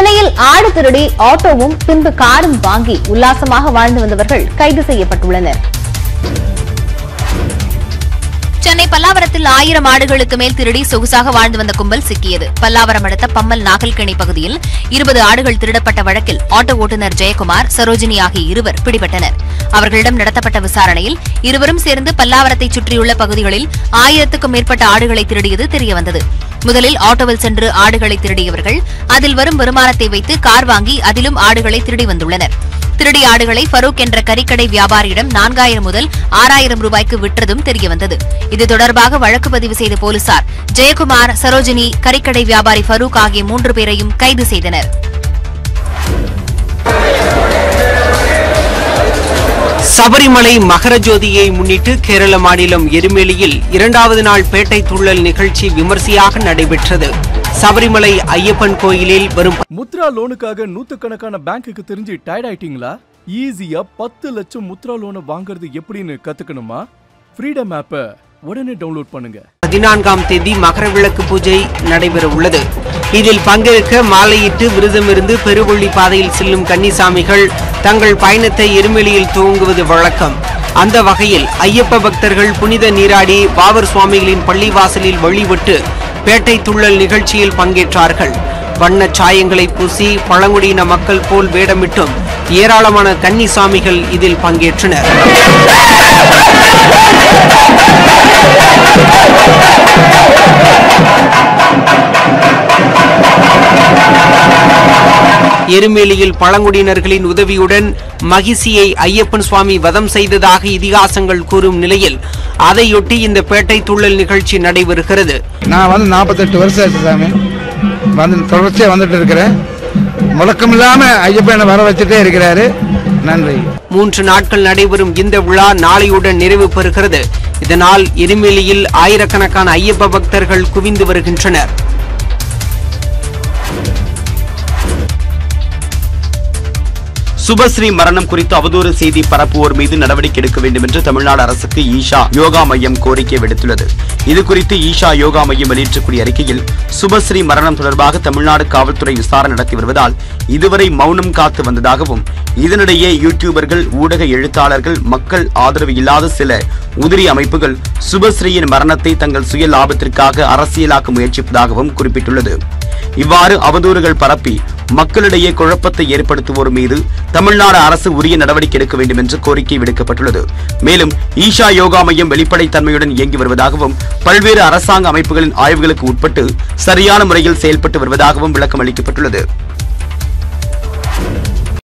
சென்னையில் ஆடு திருடி ஆட்டோவும் பின்பு காரும் வாங்கி உல்லாசமாக வாழ்ந்து வந்தவர்கள் கைது செய்யப்பட்டுள்ளனர் சென்னை பல்லாவரத்தில் ஆயிரம் ஆடுகளுக்கு மேல் திருடி சொகுசாக வாழ்ந்து வந்த கும்பல் சிக்கியது பல்லாவரம் அடுத்த பம்மல் நாகல்கணி பகுதியில் இருபது ஆடுகள் திருடப்பட்ட வழக்கில் ஆட்டோ ஓட்டுநர் ஜெயக்குமார் சரோஜினி ஆகிய இருவர் பிடிபட்டனர் அவர்களிடம் நடத்தப்பட்ட விசாரணையில் இருவரும் சேர்ந்து பல்லாவரத்தை சுற்றியுள்ள பகுதிகளில் ஆயிரத்துக்கும் மேற்பட்ட ஆடுகளை திருடியது தெரியவந்தது முதலில் ஆட்டோவில் சென்று ஆடுகளை திருடியவர்கள் அதில் வரும் வருமானத்தை வைத்து கார் வாங்கி அதிலும் ஆடுகளை திருடி வந்துள்ளனர் திருடிய ஆடுகளை ஃபரூக் என்ற கறிக்கடை வியாபாரியிடம் நான்காயிரம் முதல் ஆறாயிரம் ரூபாய்க்கு விற்றதும் தெரியவந்தது இது தொடர்பாக வழக்கு பதிவு செய்த போலீசார் ஜெயக்குமார் சரோஜினி கறிக்கடை வியாபாரி ஃபரூக் ஆகிய மூன்று பேரையும் கைது செய்தனர் சபரிமலை மகர ஜோதியை முன்னிட்டு கேரள மாநிலம் எருமேலியில் இரண்டாவது நாள் பேட்டை துள்ளல் நிகழ்ச்சி விமர்சையாக நடைபெற்றது சபரிமலை ஐயப்பன் கோயிலில் வரும் முத்ரா லோனுக்காக நூத்துக்கணக்கான பேங்க்குக்கு தெரிஞ்சு டயர்ட் ஆயிட்டீங்களா ஈஸியா பத்து லட்சம் முத்ரா லோனை வாங்குறது எப்படின்னு கத்துக்கணுமா ஃப்ரீடம் ஆப்பை உடனே டவுன்லோட் பண்ணுங்க பதினான்காம் தேதி மகர விளக்கு பூஜை நடைபெற உள்ளது இதில் பங்கேற்க மாலையிட்டு விரதமிருந்து பெருவள்ளி பாதையில் செல்லும் கன்னிசாமிகள் தங்கள் பயணத்தை எருமெலியில் துவங்குவது வழக்கம் அந்த வகையில் ஐயப்ப பக்தர்கள் புனித நீராடி பாவர் சுவாமிகளின் பள்ளிவாசலில் வழிபட்டு பேட்டை துள்ளல் நிகழ்ச்சியில் பங்கேற்றார்கள் வண்ணச் சாயங்களை பூசி பழங்குடியின மக்கள் போல் வேடமிட்டும் ஏராளமான கன்னிசாமிகள் இதில் பங்கேற்றனர் எருமேலியில் பழங்குடியினர்களின் உதவியுடன் மகிழ்ச்சியை ஐயப்பன் சுவாமி வதம் செய்ததாக இதிகாசங்கள் கூறும் நிலையில் அதையொட்டி இந்த பேட்டை துள்ளல் நிகழ்ச்சி நடைபெறுகிறது நான் வந்து நாற்பத்தெட்டு வருஷம் ஆச்சு சாமி வந்து தொடர்ச்சியாக வந்துட்டு இருக்கிறேன் முழக்கம் இல்லாமல் ஐயப்பனை வர வச்சுட்டே இருக்கிறாரு நன்றி மூன்று நாட்கள் நடைபெறும் இந்த விழா நாளையுடன் நிறைவு பெறுகிறது இதனால் எருமேலியில் ஆயிரக்கணக்கான ஐயப்ப பக்தர்கள் குவிந்து வருகின்றனர் சுபஸ்ரீ மரணம் குறித்து அவதூறு செய்தி பரப்புவோர் மீது நடவடிக்கை எடுக்க வேண்டும் என்று தமிழ்நாடு அரசுக்கு ஈஷா யோகா மையம் கோரிக்கை விடுத்துள்ளது இது குறித்து ஈஷா யோகா மையம் வெளியிட்டக்கூடிய அறிக்கையில் சுபஸ்ரீ மரணம் தொடர்பாக தமிழ்நாடு காவல்துறை விசாரணை நடத்தி வருவதால் இதுவரை மௌனம் காத்து வந்ததாகவும் இதனிடையே யூடியூபர்கள் ஊடக எழுத்தாளர்கள் மக்கள் ஆதரவு இல்லாத சில உதிரி அமைப்புகள் சுபஸ்ரீயின் மரணத்தை தங்கள் சுய லாபத்திற்காக அரசியலாக்க முயற்சிப்பதாகவும் குறிப்பிட்டுள்ளது இவ்வாறு அவதூறுகள் பரப்பி மக்களிடையே குழப்பத்தை ஏற்படுத்துவோர் மீது தமிழ்நாடு அரசு உரிய நடவடிக்கை எடுக்க வேண்டும் என்று கோரிக்கை விடுக்கப்பட்டுள்ளது மேலும் ஈஷா யோகா மையம் வெளிப்படைத்தன்மையுடன் இயங்கி வருவதாகவும் பல்வேறு அரசாங்க அமைப்புகளின் ஆய்வுகளுக்கு உட்பட்டு சரியான முறையில் செயல்பட்டு வருவதாகவும் விளக்கம் அளிக்கப்பட்டுள்ளது